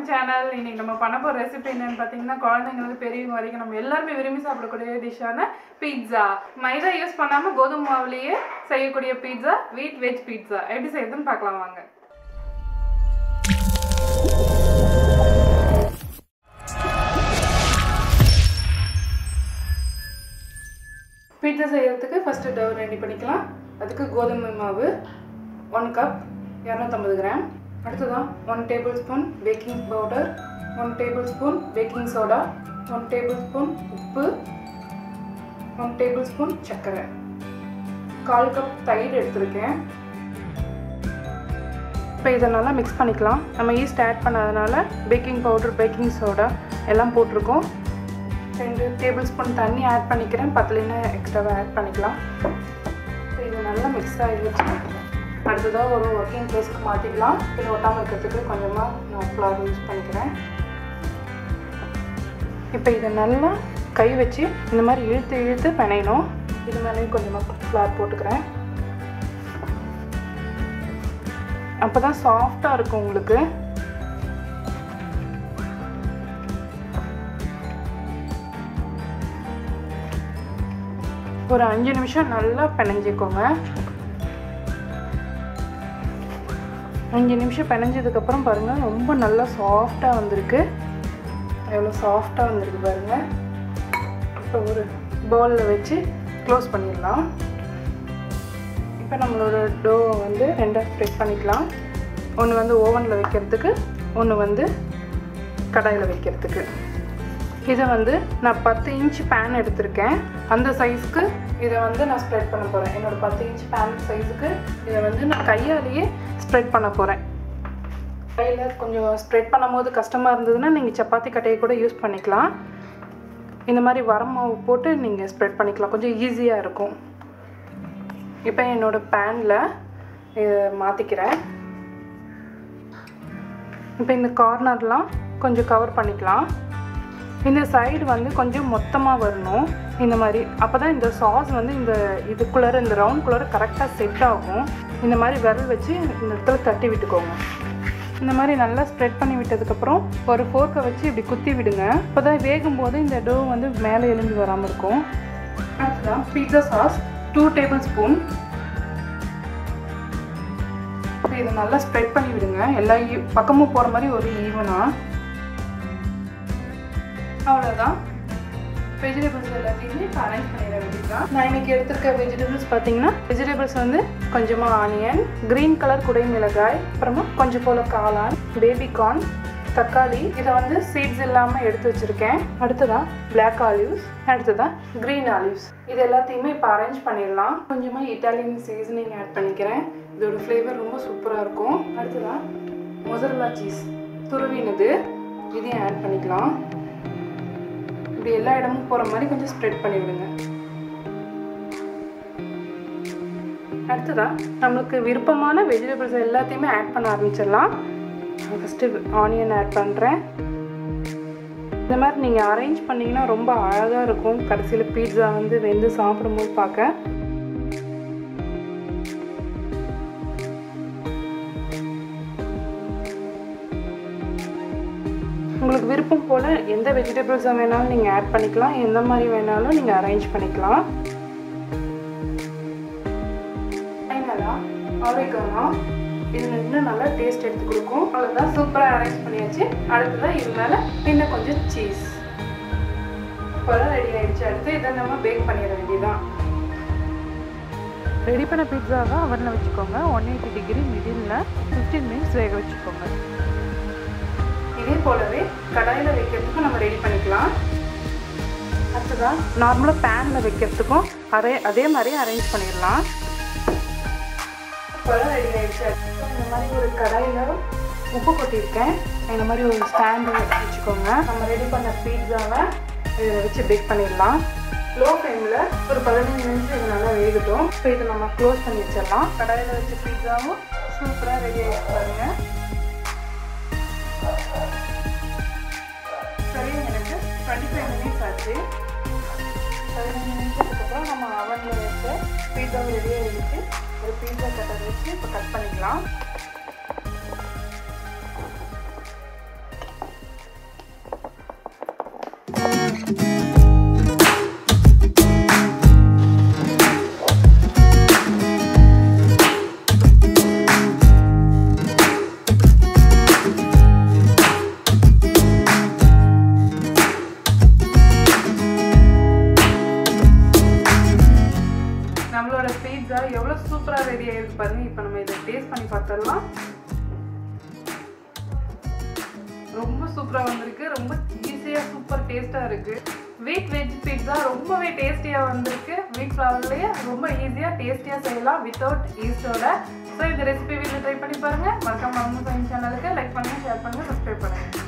channel இன்னைக்கு நம்ம பண்ண போகிற ரெசிபி என்னன்னு பார்த்தீங்கன்னா குழந்தைங்களுக்கு பெரியவங்க வரைக்கும் நம்ம எல்லாருமே விரும்பி சாப்பிடக்கூடிய டிஷ்ஷான பீட்சா மைதா யூஸ் பண்ணாமல் கோதுமை மாவுலேயே செய்யக்கூடிய பீட்சா வீட் வெஜ் பீட்சா எப்படி செய்யுதுன்னு பார்க்கலாம் வாங்க பீட்சா செய்யறதுக்கு ஃபஸ்ட்டு டவ் ரெடி பண்ணிக்கலாம் அதுக்கு கோதுமை மாவு ஒன் கப் இரநூத்தம்பது கிராம் அடுத்ததான் one tablespoon baking powder one tablespoon baking soda one tablespoon உப்பு ஒன் டேபிள் ஸ்பூன் சர்க்கரை கால் கப் தயிர் எடுத்திருக்கேன் இப்போ இதை நல்லா மிக்ஸ் பண்ணிக்கலாம் நம்ம ஈஸ்ட் ஆட் பண்ணாதனால பேக்கிங் பவுடர் பேக்கிங் சோடா எல்லாம் போட்டிருக்கோம் ரெண்டு டேபிள் ஸ்பூன் தண்ணி ஆட் பண்ணிக்கிறேன் பத்துலேன்னு எக்ஸ்ட்ராவாக ஆட் பண்ணிக்கலாம் இப்போ இது நல்லா மிக்ஸ் ஆகிடுச்சு அடுத்ததாக ஒரு ஒர்க்கிங் பிளேஸ்க்கு மாற்றிக்கலாம் இது ஒட்டாமல் இருக்கிறதுக்கு கொஞ்சமாக நான் ஃப்ளார் யூஸ் பண்ணிக்கிறேன் இப்போ இதை நல்லா கை வச்சு இந்த மாதிரி இழுத்து இழுத்து பிணையணும் இது மேலேயும் கொஞ்சமாக ஃப்ளார் போட்டுக்கிறேன் அப்போ தான் சாஃப்டாக இருக்கும் உங்களுக்கு ஒரு அஞ்சு நிமிஷம் நல்லா பிணைஞ்சிக்கோங்க அஞ்சு நிமிஷம் பிணைஞ்சதுக்கப்புறம் பாருங்கள் ரொம்ப நல்லா சாஃப்டாக வந்திருக்கு எவ்வளோ சாஃப்டாக வந்திருக்கு பாருங்கள் இப்போ ஒரு பவுலில் வச்சு க்ளோஸ் பண்ணிடலாம் இப்போ நம்மளோட டோ வந்து ரெண்டாக ஸ்ப்ரெட் பண்ணிக்கலாம் ஒன்று வந்து ஓவனில் வைக்கிறதுக்கு ஒன்று வந்து கடாயில் வைக்கிறதுக்கு இதை வந்து நான் பத்து இன்ச் பேன் எடுத்திருக்கேன் அந்த சைஸ்க்கு இதை வந்து நான் ஸ்ப்ரெட் பண்ண போகிறேன் என்னோடய பத்து இன்ச் பேன் சைஸுக்கு இதை வந்து நான் கையாலேயே ஸ்ப்ரெட் பண்ண போகிறேன் கையில் கொஞ்சம் ஸ்ப்ரெட் பண்ணும்போது கஷ்டமாக இருந்ததுன்னா நீங்கள் சப்பாத்தி கட்டையை கூட யூஸ் பண்ணிக்கலாம் இந்த மாதிரி வரமாவு போட்டு நீங்கள் ஸ்ப்ரெட் பண்ணிக்கலாம் கொஞ்சம் ஈஸியாக இருக்கும் இப்போ என்னோடய பேனில் இதை மாற்றிக்கிறேன் இப்போ இந்த கார்னர்லாம் கொஞ்சம் கவர் பண்ணிக்கலாம் இந்த சைடு வந்து கொஞ்சம் மொத்தமாக வரணும் இந்த மாதிரி அப்போ தான் இந்த சாஸ் வந்து இந்த இதுக்குள்ளார இந்த ரவுண்ட்குள்ளார கரெக்டாக செட் ஆகும் இந்த மாதிரி விரல் வச்சு இந்த இடத்துல தட்டி விட்டுக்கோங்க இந்த மாதிரி நல்லா ஸ்ப்ரெட் பண்ணி விட்டதுக்கப்புறம் ஒரு ஃபோர்க்கை வச்சு இப்படி குத்தி விடுங்க அப்போ தான் வேகும் போது இந்த டோ வந்து மேலே எலும்பி வராமல் இருக்கும் அடுத்ததான் pizza sauce two tablespoon இதை நல்லா ஸ்ப்ரெட் பண்ணி விடுங்க எல்லா பக்கமும் போகிற மாதிரி ஒரு ஈவனாக அவ்வளோதான் வெஜிடபிள்ஸ் எல்லாத்தையுமே இப்போ அரேஞ்ச் பண்ணிட வேண்டியதுதான் நான் இன்னைக்கு எடுத்திருக்க வெஜிடபிள்ஸ் பார்த்தீங்கன்னா வெஜிடபிள்ஸ் வந்து கொஞ்சமாக ஆனியன் க்ரீன் கலர் குடை மிளகாய் அப்புறமா கொஞ்சம் போல் காளான் பேபி கார்ன் தக்காளி இதை வந்து சீட்ஸ் இல்லாமல் எடுத்து வச்சுருக்கேன் அடுத்ததான் பிளாக் ஆலிவ்ஸ் அடுத்ததான் க்ரீன் ஆலிவ்ஸ் இது எல்லாத்தையுமே இப்போ அரேஞ்ச் பண்ணிடலாம் கொஞ்சமாக இட்டாலியன் சீசனிங் ஆட் பண்ணிக்கிறேன் இதோட ஃப்ளேவர் ரொம்ப சூப்பராக இருக்கும் அடுத்ததான் மொசரலா சீஸ் துருவினது இதையும் ஆட் பண்ணிக்கலாம் இப்படி எல்லா இடமும் போகிற மாதிரி கொஞ்சம் ஸ்ப்ரெட் பண்ணி விடுங்க அடுத்ததாக நம்மளுக்கு விருப்பமான வெஜிடபிள்ஸ் எல்லாத்தையுமே ஆட் பண்ண ஆரம்பிச்சிடலாம் ஃபஸ்ட்டு ஆனியன் ஆட் பண்ணுறேன் இந்த மாதிரி நீங்கள் அரேஞ்ச் பண்ணிங்கன்னா ரொம்ப அழகாக இருக்கும் கடைசியில் பீட்சா வந்து வெந்து சாப்பிடும்போது பார்க்க உங்களுக்கு விருப்பம் போல் எந்த வெஜிடபிள்ஸை வேணாலும் நீங்கள் ஆட் பண்ணிக்கலாம் எந்த மாதிரி வேணாலும் நீங்கள் அரேஞ்ச் பண்ணிக்கலாம் ஃபைனலாக ஆரிகானோ இது இன்னும் நல்லா டேஸ்ட் எடுத்து கொடுக்கும் அவ்வளோதான் சூப்பராக அரேஞ்ச் பண்ணியாச்சு அடுத்ததான் இது மேலே இன்னும் கொஞ்சம் சீஸ் இப்போதான் ரெடி ஆயிடுச்சு அடுத்து இதை நம்ம பேக் பண்ணிட வேண்டியதான் ரெடி பண்ண பீட்சாவை அவனில் வச்சுக்கோங்க one eighty degree middle fifteen minutes வேக வச்சுக்கோங்க இதே போலவே கடாயில் வைக்கிறதுக்கும் நம்ம ரெடி பண்ணிக்கலாம் அடுத்ததான் நார்மலாக பேனில் வைக்கிறதுக்கும் அரே அதே மாதிரி அரேஞ்ச் பண்ணிடலாம் இப்போதான் ரெடி ஆகிடுச்சு இந்த மாதிரி ஒரு கடாயில் உப்பு கொட்டியிருக்கேன் இந்த மாதிரி ஒரு ஸ்டாண்டு வச்சுக்கோங்க நம்ம ரெடி பண்ண பீட்சாவை இதை வச்சு பேக் பண்ணிடலாம் லோ ஃப்ளேமில் ஒரு பதினஞ்சு நிமிஷம் இது நல்லா வேகட்டும் இப்போ இதை நம்ம க்ளோஸ் பண்ணி வச்சிடலாம் கடாயில் வச்ச பீட்சாவும் சூப்பராக ரெடி ஆகிடுச்சு பாருங்கள் சரி எனக்கு டுவெண்ட்டி ஃபைவ் மினிட்ஸ் ஆச்சு பதினஞ்சு நிமிஷத்துக்கு அப்புறம் நம்ம அவனில் வச்சு பீட்சா ரெடியாக இருந்துச்சு ஒரு பீட்சா கட்டர் வச்சு இப்போ கட் பண்ணிக்கலாம் நம்மளோட பீட்சா எவ்வளோ சூப்பராக ரெடி ஆயிருக்கு பாருங்க இப்போ நம்ம இதை டேஸ்ட் பண்ணி பார்த்துடலாம் ரொம்ப சூப்பராக வந்திருக்கு ரொம்ப ஈஸியாக சூப்பர் டேஸ்ட்டாக இருக்குது வீட் வெஜ் பீட்சா ரொம்பவே டேஸ்டியாக வந்திருக்கு வீட் ஃப்ளவர்லேயே ரொம்ப ஈஸியாக டேஸ்டியாக செய்யலாம் வித்தவுட் ஈஸ்டோட ஸோ இந்த ரெசிபி வீட்டில் ட்ரை பண்ணி பாருங்கள் மறக்காம நம்ம சேனலுக்கு லைக் பண்ணுங்கள் ஷேர் பண்ணுங்கள் சப்ஸ்கிரைப் பண்ணுங்கள்